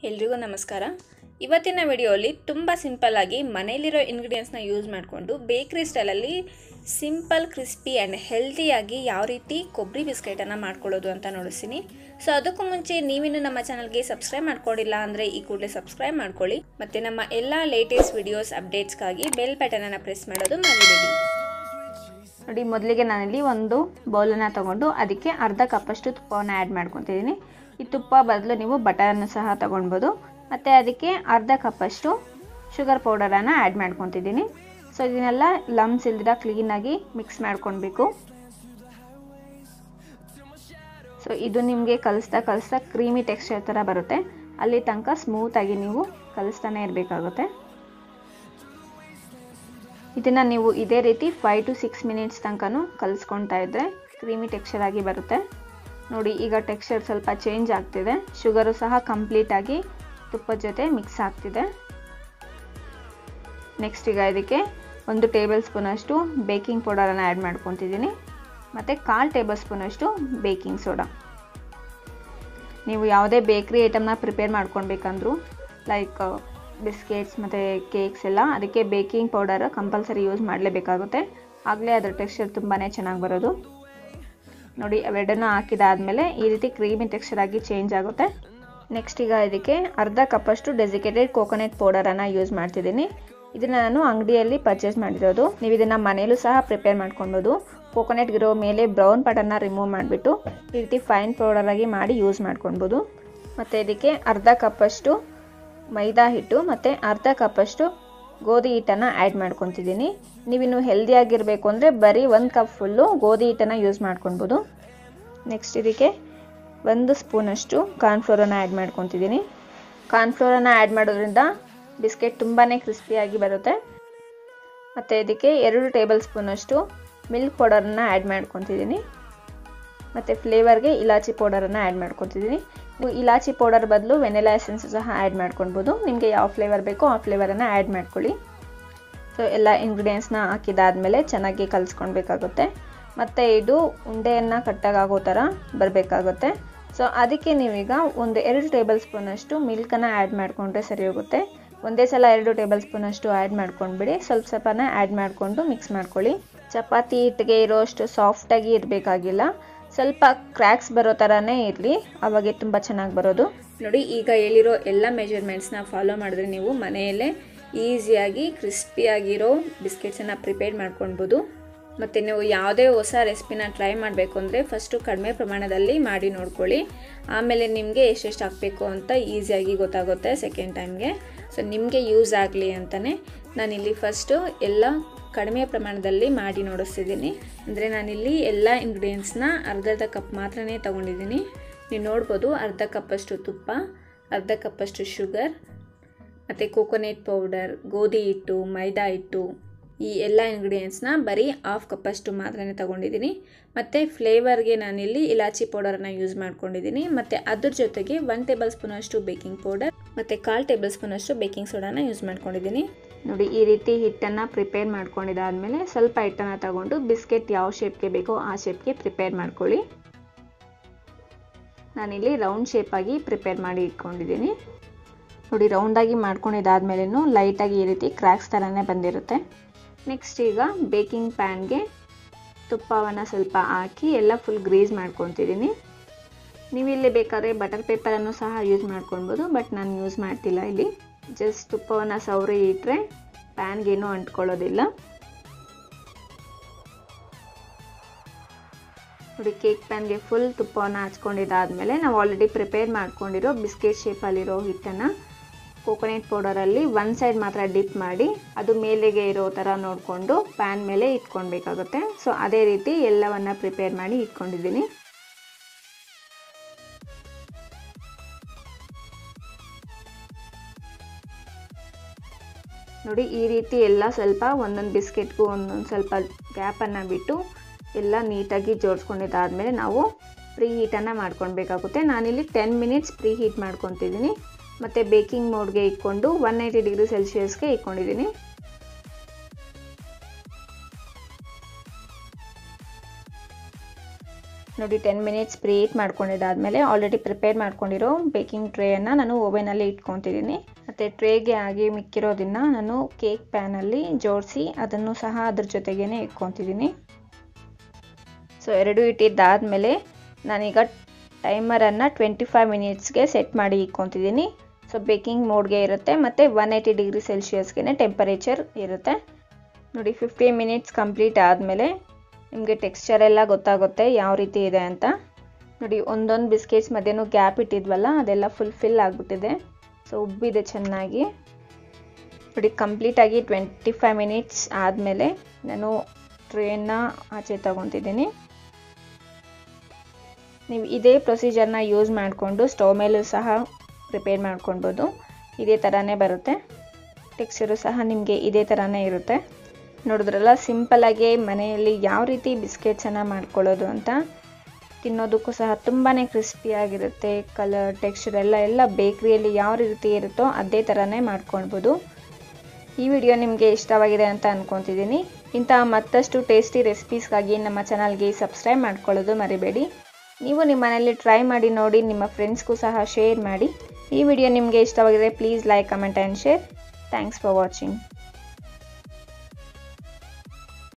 ಎಲ್ರಿಗೂ ನಮಸ್ಕಾರ ಇವತ್ತಿನ ವಿಡಿಯೋಲಿ ತುಂಬ ಸಿಂಪಲ್ಲಾಗಿ ಮನೇಲಿರೋ ಇಂಗ್ರೀಡಿಯೆಂಟ್ಸ್ನ ಯೂಸ್ ಮಾಡಿಕೊಂಡು ಬೇಕ್ರಿ ಸ್ಟೈಲಲ್ಲಿ ಸಿಂಪಲ್ ಕ್ರಿಸ್ಪಿ ಆ್ಯಂಡ್ ಹೆಲ್ದಿಯಾಗಿ ಯಾವ ರೀತಿ ಕೊಬ್ಬರಿ ಬಿಸ್ಕೆಟನ್ನು ಮಾಡ್ಕೊಳ್ಳೋದು ಅಂತ ನೋಡಿಸ್ತೀನಿ ಸೊ ಅದಕ್ಕೂ ಮುಂಚೆ ನೀವಿನ್ನು ನಮ್ಮ ಚಾನಲ್ಗೆ ಸಬ್ಸ್ಕ್ರೈಬ್ ಮಾಡ್ಕೊಂಡಿಲ್ಲ ಅಂದರೆ ಈ ಕೂಡಲೇ ಸಬ್ಸ್ಕ್ರೈಬ್ ಮಾಡ್ಕೊಳ್ಳಿ ಮತ್ತು ನಮ್ಮ ಎಲ್ಲ ಲೇಟೆಸ್ಟ್ ವಿಡಿಯೋಸ್ ಅಪ್ಡೇಟ್ಸ್ಗಾಗಿ ಬೆಲ್ ಬಟನನ್ನು ಪ್ರೆಸ್ ಮಾಡೋದು ಮರಿಬೇಡಿ ನೋಡಿ ಮೊದಲಿಗೆ ನಾನಿಲ್ಲಿ ಒಂದು ಬೌಲನ್ನು ತೊಗೊಂಡು ಅದಕ್ಕೆ ಅರ್ಧ ಕಪ್ಪಷ್ಟು ತುಪ್ಪವನ್ನು ಆ್ಯಡ್ ಮಾಡ್ಕೊತಿದ್ದೀನಿ ಈ ತುಪ್ಪ ಬದಲು ನೀವು ಬಟರನ್ನು ಸಹ ತೊಗೊಳ್ಬೋದು ಮತ್ತು ಅದಕ್ಕೆ ಅರ್ಧ ಕಪ್ಪಷ್ಟು ಶುಗರ್ ಪೌಡರನ್ನು ಆ್ಯಡ್ ಮಾಡ್ಕೊತಿದ್ದೀನಿ ಸೊ ಇದನ್ನೆಲ್ಲ ಲಮ್ಸ್ ಇಲ್ದಿರ ಕ್ಲೀನಾಗಿ ಮಿಕ್ಸ್ ಮಾಡ್ಕೊಳ್ಬೇಕು ಸೊ ಇದು ನಿಮಗೆ ಕಲಿಸ್ತಾ ಕಲಿಸ್ತಾ ಕ್ರೀಮಿ ಟೆಕ್ಸ್ಚರ್ ಥರ ಬರುತ್ತೆ ಅಲ್ಲಿ ತನಕ ಸ್ಮೂತಾಗಿ ನೀವು ಕಲಿಸ್ತಾನೆ ಇರಬೇಕಾಗುತ್ತೆ ಇದನ್ನು ನೀವು ಇದೇ ರೀತಿ ಫೈವ್ ಟು ಸಿಕ್ಸ್ ಮಿನಿಟ್ಸ್ ತನಕನೂ ಕಲಿಸ್ಕೊತಾ ಇದ್ದರೆ ಕ್ರೀಮಿ ಟೆಕ್ಸ್ಚರ್ ಆಗಿ ಬರುತ್ತೆ ನೋಡಿ ಈಗ ಟೆಕ್ಸ್ಚರ್ ಸ್ವಲ್ಪ ಚೇಂಜ್ ಆಗ್ತಿದೆ ಶುಗರು ಸಹ ಕಂಪ್ಲೀಟಾಗಿ ತುಪ್ಪದ ಜೊತೆ ಮಿಕ್ಸ್ ಆಗ್ತಿದೆ ನೆಕ್ಸ್ಟ್ ಈಗ ಇದಕ್ಕೆ ಒಂದು ಟೇಬಲ್ ಸ್ಪೂನಷ್ಟು ಬೇಕಿಂಗ್ ಪೌಡರನ್ನು ಆ್ಯಡ್ ಮಾಡ್ಕೊತಿದ್ದೀನಿ ಮತ್ತು ಕಾಲು ಟೇಬಲ್ ಸ್ಪೂನಷ್ಟು ಬೇಕಿಂಗ್ ಸೋಡಾ ನೀವು ಯಾವುದೇ ಬೇಕ್ರಿ ಐಟಮ್ನ ಪ್ರಿಪೇರ್ ಮಾಡ್ಕೊಳ್ಬೇಕಂದ್ರೂ ಲೈಕ್ ಬಿಸ್ಕೆಟ್ಸ್ ಮತ್ತು ಕೇಕ್ಸ್ ಎಲ್ಲ ಅದಕ್ಕೆ ಬೇಕಿಂಗ್ ಪೌಡರ್ ಕಂಪಲ್ಸರಿ ಯೂಸ್ ಮಾಡಲೇಬೇಕಾಗುತ್ತೆ ಆಗಲೇ ಅದರ ಟೆಕ್ಸ್ಚರ್ ತುಂಬಾ ಚೆನ್ನಾಗಿ ಬರೋದು ನೋಡಿ ಅವೆರಡನ್ನೂ ಹಾಕಿದಾದಮೇಲೆ ಈ ರೀತಿ ಕ್ರೀಮಿ ಟೆಕ್ಸ್ಚರ್ ಆಗಿ ಚೇಂಜ್ ಆಗುತ್ತೆ ನೆಕ್ಸ್ಟ್ ಈಗ ಇದಕ್ಕೆ ಅರ್ಧ ಕಪ್ಪಷ್ಟು ಡೆಸಿಕೇಟೆಡ್ ಕೋಕೋನಟ್ ಪೌಡರನ್ನು ಯೂಸ್ ಮಾಡ್ತಿದ್ದೀನಿ ಇದನ್ನು ನಾನು ಅಂಗಡಿಯಲ್ಲಿ ಪರ್ಚೇಸ್ ಮಾಡಿರೋದು ನೀವು ಇದನ್ನು ಮನೇಲೂ ಸಹ ಪ್ರಿಪೇರ್ ಮಾಡ್ಕೊಬೋದು ಕೋಕೋನಟ್ ಇರೋ ಮೇಲೆ ಬ್ರೌನ್ ಪಾಟನ್ನು ರಿಮೂವ್ ಮಾಡಿಬಿಟ್ಟು ಈ ರೀತಿ ಫೈನ್ ಪೌಡರಾಗಿ ಮಾಡಿ ಯೂಸ್ ಮಾಡ್ಕೊಳ್ಬೋದು ಮತ್ತು ಇದಕ್ಕೆ ಅರ್ಧ ಕಪ್ಪಷ್ಟು ಮೈದಾ ಹಿಟ್ಟು ಮತ್ತು ಅರ್ಧ ಕಪ್ಪಷ್ಟು ಗೋಧಿ ಹಿಟ್ಟನ್ನು ಆ್ಯಡ್ ಮಾಡ್ಕೊತಿದ್ದೀನಿ ನೀವಿನ್ನು ಹೆಲ್ದಿಯಾಗಿರಬೇಕು ಅಂದರೆ ಬರೀ ಒಂದು ಕಪ್ ಫುಲ್ಲು ಗೋಧಿ ಹಿಟ್ಟನ್ನು ಯೂಸ್ ಮಾಡ್ಕೊಳ್ಬೋದು ನೆಕ್ಸ್ಟ್ ಇದಕ್ಕೆ ಒಂದು ಸ್ಪೂನಷ್ಟು ಕಾರ್ನ್ಫ್ಲೋರನ್ನು ಆ್ಯಡ್ ಮಾಡ್ಕೊತಿದ್ದೀನಿ ಕಾರ್ನ್ಫ್ಲೋರನ್ನು ಆ್ಯಡ್ ಮಾಡೋದ್ರಿಂದ ಬಿಸ್ಕೆಟ್ ತುಂಬಾ ಕ್ರಿಸ್ಪಿಯಾಗಿ ಬರುತ್ತೆ ಮತ್ತು ಇದಕ್ಕೆ ಎರಡು ಟೇಬಲ್ ಸ್ಪೂನಷ್ಟು ಮಿಲ್ಕ್ ಪೌಡರನ್ನು ಆ್ಯಡ್ ಮಾಡ್ಕೊತಿದ್ದೀನಿ ಮತ್ತು ಫ್ಲೇವರ್ಗೆ ಇಲಾಚಿ ಪೌಡರನ್ನು ಆ್ಯಡ್ ಮಾಡ್ಕೊತಿದ್ದೀನಿ ನೀವು ಇಲಾಚಿ ಪೌಡರ್ ಬದಲು ವೆನಿಲಾ ಎಸೆನ್ಸ್ ಸಹ ಆ್ಯಡ್ ಮಾಡ್ಕೊಳ್ಬೋದು ನಿಮಗೆ ಯಾವ ಫ್ಲೇವರ್ ಬೇಕೋ ಆ ಫ್ಲೇವರನ್ನು ಆ್ಯಡ್ ಮಾಡ್ಕೊಳ್ಳಿ ಸೊ ಎಲ್ಲ ಇಂಗ್ರೀಡಿಯೆಂಟ್ಸ್ನ ಹಾಕಿದಾದಮೇಲೆ ಚೆನ್ನಾಗಿ ಕಲಿಸ್ಕೊಳ್ಬೇಕಾಗುತ್ತೆ ಮತ್ತು ಇದು ಉಂಡೆಯನ್ನು ಕಟ್ಟಾಗೋ ಥರ ಬರಬೇಕಾಗುತ್ತೆ ಸೊ ಅದಕ್ಕೆ ನೀವೀಗ ಒಂದು ಎರಡು ಟೇಬಲ್ ಸ್ಪೂನಷ್ಟು ಮಿಲ್ಕನ್ನು ಆ್ಯಡ್ ಮಾಡಿಕೊಂಡ್ರೆ ಸರಿ ಹೋಗುತ್ತೆ ಒಂದೇ ಸಲ ಎರಡು ಟೇಬಲ್ ಸ್ಪೂನಷ್ಟು ಆ್ಯಡ್ ಮಾಡ್ಕೊಂಡ್ಬಿಡಿ ಸ್ವಲ್ಪ ಸ್ವಲ್ಪನ ಆ್ಯಡ್ ಮಾಡಿಕೊಂಡು ಮಿಕ್ಸ್ ಮಾಡ್ಕೊಳ್ಳಿ ಚಪಾತಿ ಹಿಟ್ಟಿಗೆ ಇರೋಷ್ಟು ಸಾಫ್ಟಾಗಿ ಇರಬೇಕಾಗಿಲ್ಲ ಸ್ವಲ್ಪ ಕ್ರ್ಯಾಕ್ಸ್ ಬರೋ ಥರನೇ ಇರಲಿ ಅವಾಗೆ ತುಂಬ ಚೆನ್ನಾಗಿ ಬರೋದು ನೋಡಿ ಈಗ ಹೇಳಿರೋ ಎಲ್ಲ ಮೆಜರ್ಮೆಂಟ್ಸ್ನ ಫಾಲೋ ಮಾಡಿದ್ರೆ ನೀವು ಮನೆಯಲ್ಲೇ ಈಸಿಯಾಗಿ ಕ್ರಿಸ್ಪಿಯಾಗಿರೋ ಬಿಸ್ಕೆಟ್ಸನ್ನು ಪ್ರಿಪೇರ್ ಮಾಡ್ಕೊಳ್ಬೋದು ಮತ್ತು ನೀವು ಯಾವುದೇ ಹೊಸ ರೆಸಿಪಿನ ಟ್ರೈ ಮಾಡಬೇಕು ಅಂದರೆ ಫಸ್ಟು ಕಡಿಮೆ ಪ್ರಮಾಣದಲ್ಲಿ ಮಾಡಿ ನೋಡ್ಕೊಳ್ಳಿ ಆಮೇಲೆ ನಿಮಗೆ ಎಷ್ಟೆಷ್ಟು ಹಾಕಬೇಕು ಅಂತ ಈಸಿಯಾಗಿ ಗೊತ್ತಾಗುತ್ತೆ ಸೆಕೆಂಡ್ ಟೈಮ್ಗೆ ಸೊ ನಿಮಗೆ ಯೂಸ್ ಆಗಲಿ ಅಂತಲೇ ನಾನಿಲ್ಲಿ ಫಸ್ಟು ಎಲ್ಲ ಕಡಿಮೆ ಪ್ರಮಾಣದಲ್ಲಿ ಮಾಡಿ ನೋಡಿಸ್ತಿದ್ದೀನಿ ಅಂದರೆ ನಾನಿಲ್ಲಿ ಎಲ್ಲ ಇಂಗ್ರೀಡಿಯೆಂಟ್ಸ್ನ ಅರ್ಧ ಅರ್ಧ ಕಪ್ ಮಾತ್ರನೇ ತೊಗೊಂಡಿದ್ದೀನಿ ನೀವು ನೋಡ್ಬೋದು ಅರ್ಧ ಕಪ್ಪಷ್ಟು ತುಪ್ಪ ಅರ್ಧ ಕಪ್ಪಷ್ಟು ಶುಗರ್ ಮತ್ತು ಕೋಕೋನಟ್ ಪೌಡರ್ ಗೋಧಿ ಹಿಟ್ಟು ಮೈದಾ ಹಿಟ್ಟು ಈ ಎಲ್ಲ ಇಂಗ್ರೀಡಿಯೆಂಟ್ಸ್ನ ಬರೀ ಹಾಫ್ ಕಪ್ಪಷ್ಟು ಮಾತ್ರನೇ ತೊಗೊಂಡಿದ್ದೀನಿ ಮತ್ತು ಫ್ಲೇವರ್ಗೆ ನಾನಿಲ್ಲಿ ಇಲಾಚಿ ಪೌಡರನ್ನು ಯೂಸ್ ಮಾಡ್ಕೊಂಡಿದ್ದೀನಿ ಮತ್ತು ಅದ್ರ ಜೊತೆಗೆ ಒನ್ ಟೇಬಲ್ ಸ್ಪೂನಷ್ಟು ಬೇಕಿಂಗ್ ಪೌಡರ್ ಮತ್ತು ಕಾಲು ಟೇಬಲ್ ಸ್ಪೂನಷ್ಟು ಬೇಕಿಂಗ್ ಸೋಡಾನ ಯೂಸ್ ಮಾಡ್ಕೊಂಡಿದ್ದೀನಿ ನೋಡಿ ಈ ರೀತಿ ಹಿಟ್ಟನ್ನು ಪ್ರಿಪೇರ್ ಮಾಡ್ಕೊಂಡಿದ್ದಾದಮೇಲೆ ಸ್ವಲ್ಪ ಹಿಟ್ಟನ್ನು ತಗೊಂಡು ಬಿಸ್ಕೆಟ್ ಯಾವ ಶೇಪ್ಗೆ ಬೇಕೋ ಆ ಶೇಪ್ಗೆ ಪ್ರಿಪೇರ್ ಮಾಡ್ಕೊಳ್ಳಿ ನಾನಿಲ್ಲಿ ರೌಂಡ್ ಶೇಪಾಗಿ ಪ್ರಿಪೇರ್ ಮಾಡಿ ಇಟ್ಕೊಂಡಿದ್ದೀನಿ ನೋಡಿ ರೌಂಡಾಗಿ ಮಾಡ್ಕೊಂಡಿದ್ದಾದ್ಮೇಲೂ ಲೈಟಾಗಿ ಈ ರೀತಿ ಕ್ರ್ಯಾಕ್ಸ್ ಥರನೇ ಬಂದಿರುತ್ತೆ ನೆಕ್ಸ್ಟ್ ಈಗ ಬೇಕಿಂಗ್ ಪ್ಯಾನ್ಗೆ ತುಪ್ಪವನ್ನು ಸ್ವಲ್ಪ ಹಾಕಿ ಎಲ್ಲ ಫುಲ್ ಗ್ರೀಸ್ ಮಾಡ್ಕೊತಿದ್ದೀನಿ ನೀವು ಇಲ್ಲಿ ಬೇಕಾದರೆ ಬಟರ್ ಪೇಪರನ್ನು ಸಹ ಯೂಸ್ ಮಾಡ್ಕೊಳ್ಬೋದು ಬಟ್ ನಾನು ಯೂಸ್ ಮಾಡ್ತಿಲ್ಲ ಇಲ್ಲಿ ಜಸ್ಟ್ ತುಪ್ಪವನ್ನು ಸವರಿ ಇಟ್ಟರೆ ಪ್ಯಾನ್ಗೇನೂ ಅಂಟ್ಕೊಳ್ಳೋದಿಲ್ಲ ನೋಡಿ ಕೇಕ್ ಪ್ಯಾನ್ಗೆ ಫುಲ್ ತುಪ್ಪವನ್ನು ಹಚ್ಕೊಂಡಿದ್ದಾದಮೇಲೆ ನಾವು ಆಲ್ರೆಡಿ ಪ್ರಿಪೇರ್ ಮಾಡ್ಕೊಂಡಿರೋ ಬಿಸ್ಕೆಟ್ ಶೇಪಲ್ಲಿರೋ ಹಿಟ್ಟನ್ನು ಕೋಕೋನಟ್ ಪೌಡರಲ್ಲಿ ಒನ್ ಸೈಡ್ ಮಾತ್ರ ಡಿಪ್ ಮಾಡಿ ಅದು ಮೇಲೆಗೆ ಇರೋ ಥರ ನೋಡಿಕೊಂಡು ಪ್ಯಾನ್ ಮೇಲೆ ಇಟ್ಕೊಳ್ಬೇಕಾಗುತ್ತೆ ಸೊ ಅದೇ ರೀತಿ ಎಲ್ಲವನ್ನು ಪ್ರಿಪೇರ್ ಮಾಡಿ ಇಟ್ಕೊಂಡಿದ್ದೀನಿ ನೋಡಿ ಈ ರೀತಿ ಎಲ್ಲ ಸ್ವಲ್ಪ ಒಂದೊಂದು ಬಿಸ್ಕೆಟ್ಗೂ ಒಂದೊಂದು ಸ್ವಲ್ಪ ಗ್ಯಾಪನ್ನು ಬಿಟ್ಟು ಎಲ್ಲ ನೀಟಾಗಿ ಜೋಡಿಸ್ಕೊಂಡಿದ್ದಾದಮೇಲೆ ನಾವು ಪ್ರೀ ಹೀಟನ್ನು ಮಾಡ್ಕೊಳ್ಬೇಕಾಗುತ್ತೆ ನಾನಿಲ್ಲಿ ಟೆನ್ ಮಿನಿಟ್ಸ್ ಪ್ರೀ ಹೀಟ್ ಮಾಡ್ಕೊತಿದ್ದೀನಿ ಮತ್ತು ಬೇಕಿಂಗ್ ಮೋಡ್ಗೆ ಇಟ್ಕೊಂಡು ಒನ್ ಏಯ್ಟಿ ಡಿಗ್ರಿ ಸೆಲ್ಸಿಯಸ್ಗೆ ಇಟ್ಕೊಂಡಿದ್ದೀನಿ ನೋಡಿ ಟೆನ್ ಮಿನಿಟ್ಸ್ ಪ್ರೀಟ್ ಮಾಡ್ಕೊಂಡಿದ್ದಾದಮೇಲೆ ಆಲ್ರೆಡಿ ಪ್ರಿಪೇರ್ ಮಾಡ್ಕೊಂಡಿರೋ ಬೇಕಿಂಗ್ ಟ್ರೇಯನ್ನು ನಾನು ಓವೆನಲ್ಲಿ ಇಟ್ಕೊತಿದ್ದೀನಿ ಮತ್ತು ಟ್ರೇಗೆ ಆಗಿ ಮಿಕ್ಕಿರೋದನ್ನು ನಾನು ಕೇಕ್ ಪ್ಯಾನಲ್ಲಿ ಜೋಡಿಸಿ ಅದನ್ನು ಸಹ ಅದ್ರ ಜೊತೆಗೇ ಇಟ್ಕೊತಿದ್ದೀನಿ ಸೊ ಎರಡು ಇಟ್ಟಿದ್ದಾದಮೇಲೆ ನಾನೀಗ ಟೈಮರನ್ನು ಟ್ವೆಂಟಿ ಫೈವ್ ಮಿನಿಟ್ಸ್ಗೆ ಸೆಟ್ ಮಾಡಿ ಇಟ್ಕೊತಿದ್ದೀನಿ ಸೊ ಬೇಕಿಂಗ್ ಮೋಡ್ಗೆ ಇರುತ್ತೆ ಮತ್ತು ಒನ್ ಏಯ್ಟಿ ಡಿಗ್ರಿ ಸೆಲ್ಸಿಯಸ್ಗೆ ಟೆಂಪರೇಚರ್ ಇರುತ್ತೆ ನೋಡಿ ಫಿಫ್ಟೀನ್ ಮಿನಿಟ್ಸ್ ಕಂಪ್ಲೀಟ್ ಆದಮೇಲೆ ನಿಮಗೆ ಟೆಕ್ಸ್ಚರ್ ಎಲ್ಲ ಗೊತ್ತಾಗುತ್ತೆ ಯಾವ ರೀತಿ ಇದೆ ಅಂತ ನೋಡಿ ಒಂದೊಂದು ಬಿಸ್ಕೆಟ್ಸ್ ಮಧ್ಯೆನೂ ಗ್ಯಾಪ್ ಇಟ್ಟಿದ್ವಲ್ಲ ಅದೆಲ್ಲ ಫುಲ್ ಫಿಲ್ ಆಗಿಬಿಟ್ಟಿದೆ ಸೊ ಉಬ್ಬಿದೆ ಚೆನ್ನಾಗಿ ನೋಡಿ ಕಂಪ್ಲೀಟಾಗಿ ಟ್ವೆಂಟಿ ಫೈವ್ ಮಿನಿಟ್ಸ್ ಆದಮೇಲೆ ನಾನು ಟ್ರೇನ ಆಚೆ ತಗೊತಿದ್ದೀನಿ ನೀವು ಇದೇ ಪ್ರೊಸೀಜರ್ನ ಯೂಸ್ ಮಾಡಿಕೊಂಡು ಸ್ಟವ್ ಮೇಲೂ ಸಹ ಪ್ರಿಪೇರ್ ಮಾಡ್ಕೊಳ್ಬೋದು ಇದೇ ಥರನೇ ಬರುತ್ತೆ ಟೆಕ್ಸ್ಚರು ಸಹ ನಿಮಗೆ ಇದೇ ಥರನೇ ಇರುತ್ತೆ ನೋಡಿದ್ರಲ್ಲ ಸಿಂಪಲಾಗಿ ಮನೆಯಲ್ಲಿ ಯಾವ ರೀತಿ ಬಿಸ್ಕೆಟ್ಸನ್ನು ಮಾಡ್ಕೊಳ್ಳೋದು ಅಂತ ತಿನ್ನೋದಕ್ಕೂ ಸಹ ತುಂಬಾ ಕ್ರಿಸ್ಪಿಯಾಗಿರುತ್ತೆ ಕಲರ್ ಟೆಕ್ಸ್ಚರ್ ಎಲ್ಲ ಎಲ್ಲ ಬೇಕ್ರಿಯಲ್ಲಿ ಯಾವ ರೀತಿ ಇರುತ್ತೋ ಅದೇ ಥರನೇ ಮಾಡ್ಕೊಳ್ಬೋದು ಈ ವಿಡಿಯೋ ನಿಮಗೆ ಇಷ್ಟವಾಗಿದೆ ಅಂತ ಅಂದ್ಕೊತಿದ್ದೀನಿ ಇಂತಹ ಮತ್ತಷ್ಟು ಟೇಸ್ಟಿ ರೆಸಿಪೀಸ್ಗಾಗಿ ನಮ್ಮ ಚಾನಲ್ಗೆ ಸಬ್ಸ್ಕ್ರೈಬ್ ಮಾಡ್ಕೊಳ್ಳೋದು ಮರಿಬೇಡಿ ನೀವು ನಿಮ್ಮ ಮನೆಯಲ್ಲಿ ಟ್ರೈ ಮಾಡಿ ನೋಡಿ ನಿಮ್ಮ ಫ್ರೆಂಡ್ಸ್ಗೂ ಸಹ ಶೇರ್ ಮಾಡಿ ಈ ವಿಡಿಯೋ ನಿಮಗೆ ಇಷ್ಟವಾಗಿದೆ please like comment and share thanks for watching